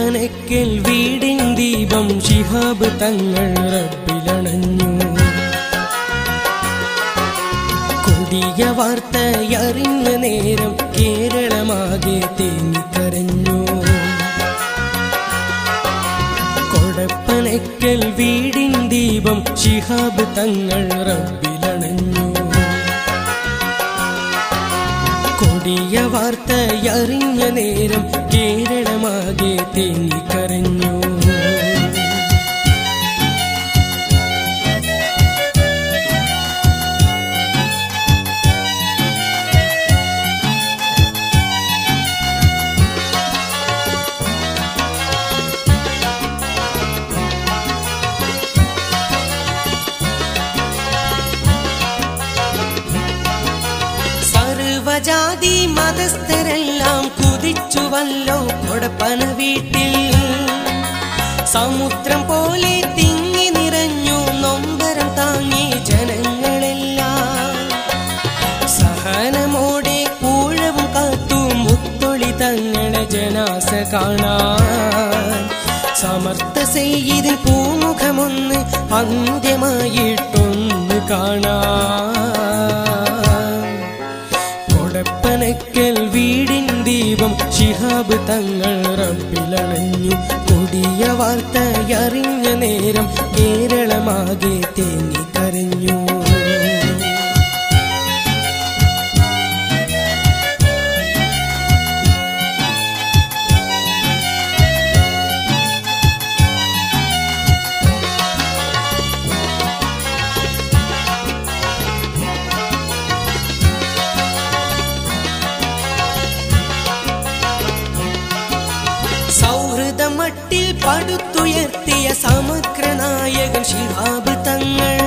കൊടപ്പനക്കൽ വീടിൻ ദീപം ശിഹാബ് തങ്ങൾ റബ്ബിലണഞ്ഞു കൊടിയ വാർത്തയറിഞ്ഞ നേരം കേരളമാകെ തേങ്ങിക്കരഞ്ഞു കൊടപ്പനക്കൽ വീടിൻ ദീപം ശിഹാബ് തങ്ങൾ റബ്ബിലണഞ്ഞു കൊടിയ വാർത്തയറിഞ്ഞ നേരം കേരളമാകെ തേങ്ങിക്കരഞ്ഞു സർവജാതി മതസ്ഥരെല്ലാം കുതിച്ചുവല്ലോ കൊടപ്പന വീട്ടിൽ സമുദ്രം പോലെ തിങ്ങി നിറഞ്ഞു നൊമ്പരം താങ്ങി ജനങ്ങളെല്ലാം സഹനമോടെ പൂഴവും കാത്തു മുത്തൊളി തങ്ങളെ ജനാസ കാണാൻ സമർത്ഥ സെയ്തിൽ പൂമുഖമൊന്ന് അന്ത്യമായിട്ടൊന്ന് കാണാൻ കൊടപ്പനക്കൽ വീടിൻ ദീപം ശിഹാബ് തങ്ങൾ റബ്ബിലണഞ്ഞു കൊടിയ വാർത്തയറിഞ്ഞ നേരം കേരളമാകെ തേങ്ങിക്കരഞ്ഞു സൗഹൃദമട്ടിൽ പടുത്തുയർത്തിയ സമഗ്ര നായകൻ ശിഹാബ് തങ്ങൾ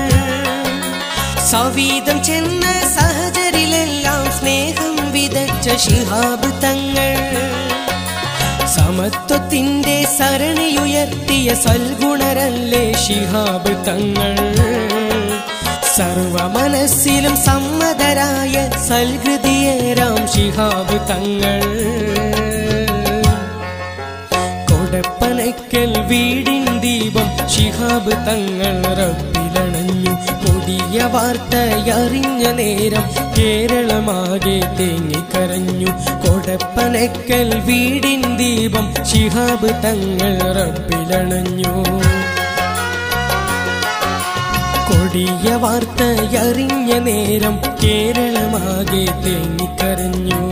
സവീതം ചെന്ന സഹചരിലെല്ലാം സ്നേഹം വിതച്ച ശിഹാബ് തങ്ങൾ സമത്വത്തിന്റെ സരണിയുയർത്തിയ സൽഗുണരല്ലേ ശിഹാബ് തങ്ങൾ സർവ മനസ്സിലും സമ്മതരായ സൽഹൃതിയേരാം ശിഹാബ് തങ്ങൾ കൊടപ്പനക്കൽ വീടിൻ ദീപം ശിഹാബ് തങ്ങൾ റബ്ബിലണഞ്ഞു കൊടിയ വാർത്തയറിഞ്ഞ നേരം കേരളമാകെ തേങ്ങിക്കരഞ്ഞു കൊടപ്പനക്കൽ വീടിൻ ദീപം ശിഹാബ് തങ്ങൾ റബ്ബിലണഞ്ഞു കൊടിയ വാർത്തയറിഞ്ഞ നേരം കേരളമാകെ തേങ്ങിക്കരഞ്ഞു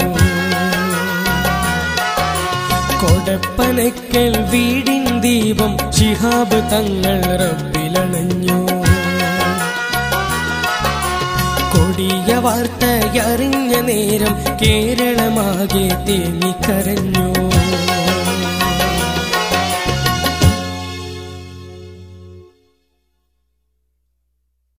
കൊടപ്പനക്കൽ വീടിൻ ദീപം ശിഹാബ് തങ്ങൾ റബ്ബിലണഞ്ഞു കൊടിയ വാർത്തയറിഞ്ഞ നേരം കേരളമാകെ തേങ്ങിക്കരഞ്ഞു